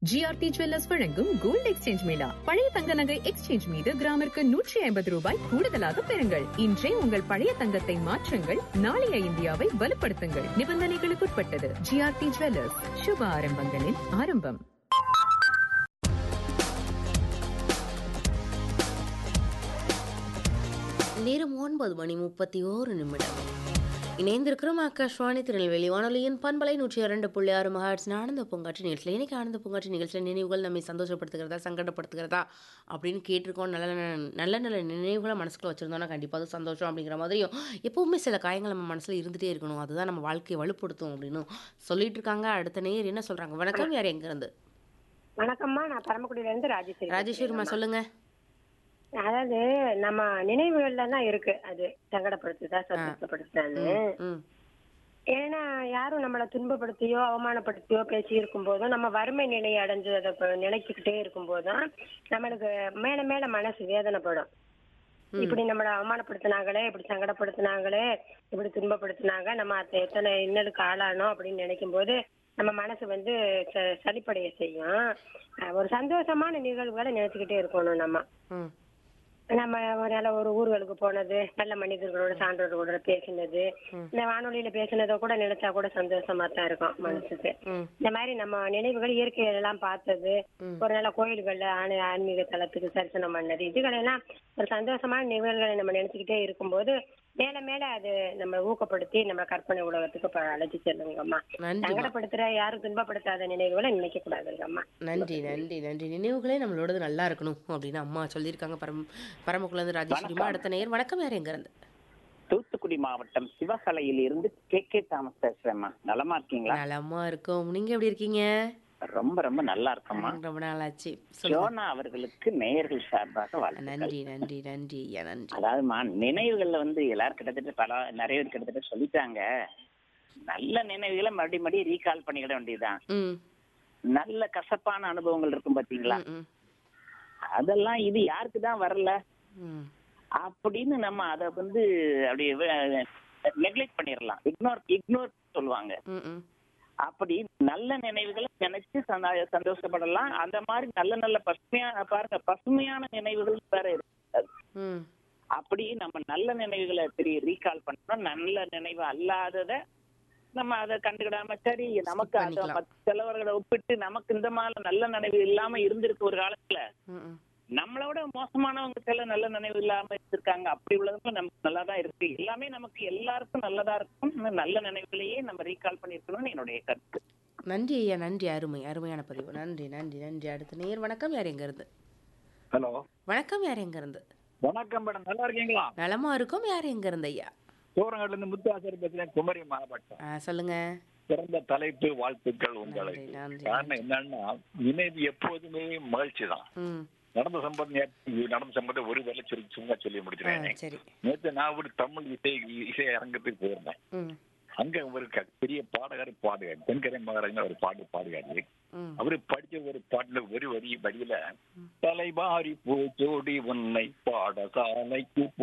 GRT jewellers வழங்கும் gold exchange mela பழைய தங்க நகை எக்ஸ்சேஞ்ச் மீது கிராமிற்கு நூற்றி ஐம்பது ரூபாய் கூடுதலாக பெறுங்கள் இன்றே உங்கள் பழைய தங்கத்தை மாற்றுங்கள் நாளைய இந்தியாவை வலுப்படுத்துங்கள் நிபந்தனைகளுக்குட்பட்டது ஜிஆர்டி ஜுவல்லர்ஸ் சுப ஆரம்பங்களின் ஆரம்பம் நேரம் ஒன்பது மணி முப்பத்தி ஓரு நிமிடம் இணைந்திருக்கிறோம் ஆகாஷ்வாணி திருநெல்வேலி வானொலியின் பண்பலை நூற்றி இரண்டு புள்ளி ஆறு மகாட்ஸ் ஆனந்த பூங்காட்சி நிகழ்ச்சியில் இன்னைக்கு ஆனந்த பூங்காட்சி நிகழ்ச்சியில் நினைவுகள் நம்மை சந்தோஷப்படுத்துகிறதா சங்கடப்படுத்துகிறதா அப்படின்னு கேட்டிருக்கோம் நல்ல நல்ல நல்ல நல்ல நினைவுகளை மனசுக்குள்ள வச்சுருந்தோம்னா கண்டிப்பாக அது சந்தோஷம் அப்படிங்கிற மாதிரியும் எப்போவுமே சில காயங்கள் நம்ம மனசில் இருந்துகிட்டே இருக்கணும் அதுதான் நம்ம வாழ்க்கையை வலுப்படுத்தும் அப்படின்னு சொல்லிட்டு இருக்காங்க அடுத்த நேர் என்ன சொல்கிறாங்க வணக்கம் யார் எங்கேருந்து வணக்கம்மா நான் பரமக்குடியில இருந்து ராஜேஸ்வரி ராஜேஸ்வரிமா சொல்லுங்கள் அதாவது நம்ம நினைவுகள்ல தான் இருக்கு அது சங்கடப்படுத்துதா சந்தோஷப்படுத்தான்னு ம் ஏன்னா யாரும் நம்மளை துன்பப்படுத்தியோ அவமானப்படுத்தியோ பேசி இருக்கும் போதும் நம்ம வறுமை நிலையை அடைஞ்சு அதை இப்ப நினைச்சுக்கிட்டே இருக்கும் போதும் நம்மளுக்கு மேல மேல மனசு வேதனைப்படும் இப்படி நம்மளை அவமானப்படுத்தினாங்களே இப்படி சங்கடப்படுத்தினாங்களே இப்படி துன்பப்படுத்தினாங்க நம்ம அதை எத்தனை இன்னலுக்கு ஆளானோம் அப்படின்னு நினைக்கும் போது நம்ம மனசு வந்து ச- சலிப்படைய செய்யும் அஹ் ஒரு சந்தோஷமான நிகழ்வுகளை நினைச்சுக்கிட்டே இருக்கணும் நம்ம ம் நம்ம ஒரு நல்ல ஒரு ஊர்களுக்கு போனது நல்ல மனிதர்களோட சான்றோர்களோட பேசினது இந்த வானொலியில பேசினதை கூட நினைச்சா கூட சந்தோஷமா தான் இருக்கும் மனசுக்கு ம் இந்த மாதிரி நம்ம நினைவுகள் இயற்கையெல்லாம் பார்த்தது ஒரு நல்ல கோயில்கள்ல ஆணு ஆன்மீக தலத்துக்கு தரிசனம் பண்ணது இதுகளெல்லாம் ஒரு சந்தோஷமான நிகழ்வுகளை நம்ம நினைச்சுக்கிட்டே இருக்கும்போது மேல மேல அது நம்ம ஊக்கப்படுத்தி நம்ம கற்பனை உலகத்துக்கு ப- அழைச்சி செல்லுங்கம்மா நன்றிம்மா சங்கடப்படுத்துற யாரும் துன்பப்படுத்தாத நினைவுகளை நினைக்க கூடாதுங்கம்மா நன்றி நன்றி நன்றி நினைவுகளே நம்மளோடது நல்லா இருக்கணும் அப்படின்னு அம்மா சொல்லியிருக்காங்க பரம் பரமக்குலேருந்து ராஜேஸ்வரிமா அடுத்த நேர் வணக்கம் யார் எங்க இருந்து தூத்துக்குடி மாவட்டம் சிவகலையில் இருந்து கே கே தாமஸ் பேசுறேம்மா நலமா இருக்கீங்களா நலமா இருக்கும் நீங்க எப்படி இருக்கீங்க ரொம்ப ரொம்ப நல்லா இருக்கம்மா ரொம்ப நாள் ஆச்சு சொல்லுங்க ஜோனா அவர்களுக்கு நேயர்கள் சார்பாக வாழ்த்துக்கள் நன்றி நன்றி நன்றி ஐயா நன்றி அதாவதுமா நினைவுகள்ல வந்து எல்லாரும் கிட்டத்தட்ட பல நிறைய பேர் கிட்டத்தட்ட சொல்லிட்டாங்க நல்ல நினைவுகளை மறுபடியும் மறுபடியும் ரீகால் பண்ணிக்கிட வேண்டியதுதான் ம் நல்ல கசப்பான அனுபவங்கள் இருக்கும் பாத்தீங்களா ம், ம், அதெல்லாம் இது யாருக்கு தான் வரல ம் அப்படின்னு நம்ம அதை வந்து அப்படியே நெக்லெக்ட் பண்ணிடலாம் இக்னோர் இக்னோர் சொல்லுவாங்க ம், ம் அப்படி நல்ல நினைவுகளை நினைச்சு சந்தா- சந்தோஷப்படலாம் அந்த மாதிரி நல்ல நல்ல பசுமையான பாருங்க பசுமையான நினைவுகள் வேற இருக்கு ம் அப்படி நம்ம நல்ல நினைவுகளை தெரிய ரீகால் பண்ணணும் நல்ல நினைவு அல்லாதத நம்ம அதை கண்டுக்கிடாம சரி நமக்கு அதை பண்ணிக்கலாம். மத்த செலவர்களை ஒப்பிட்டு நமக்கு இந்த மாதிரி நல்ல நினைவு இல்லாம இருந்திருக்கு ஒரு காலத்துல ம், ம் நம்மளோட மோசமானவங்க சில நல்ல நினைவு இல்லாம இருந்திருக்காங்க அப்படி உள்ளதுக்கும் நமக்கு நல்லா தான் இருக்கு எல்லாமே நமக்கு எல்லாருக்கும் நல்லதா இருக்கும் இன்னும் நல்ல நினைவுகளையே நம்ம ரீகால் பண்ணிருக்கணும்னு என்னுடைய கருத்து நன்றி ஐயா நன்றி அருமை அருமையான பதிவு நன்றி நன்றி நன்றி அடுத்த நேர் வணக்கம் யார் எங்க இருந்து ஹலோ வணக்கம் யார் எங்க இருந்து வணக்கம் மேடம் நல்லா இருக்கீங்களா நலமா இருக்கும் யார் எங்க இருந்து ஐயா சோரங்காட்டுல இருந்து முத்து ஆசிரியர் பேசுறேன் குமரி மாவட்டம் ஆ, சொல்லுங்க சிறந்த தலைப்பு வாழ்த்துக்கள் உங்களுக்கு நன்றி, நன்றி. காரணம் என்னன்னா நினைவு எப்போதுமே மகிழ்ச்சி தான் ம் நடந்த சம்பவம் நேத்து நடந்த சம்பவத்தை ஒரு வேலை சொல்லி சும்மா சொல்லி ஆ முடிச்சிருக்கேன் சரி நேத்து நான் ஒரு தமிழ் இசை இசை அரங்கத்துக்கு போயிருந்தேன் ம் அங்க ஒரு க- பெரிய பாடகர் பாடுகார் தென்கரை மகாராஜா ஒரு பாட்டு பாடுகாரு ம் அவரு படிச்ச ஒரு பாட்டுல ஒரு வரி வரியில தலைவாரி பூச்சோடி உன்னை பாடசாலைக்கு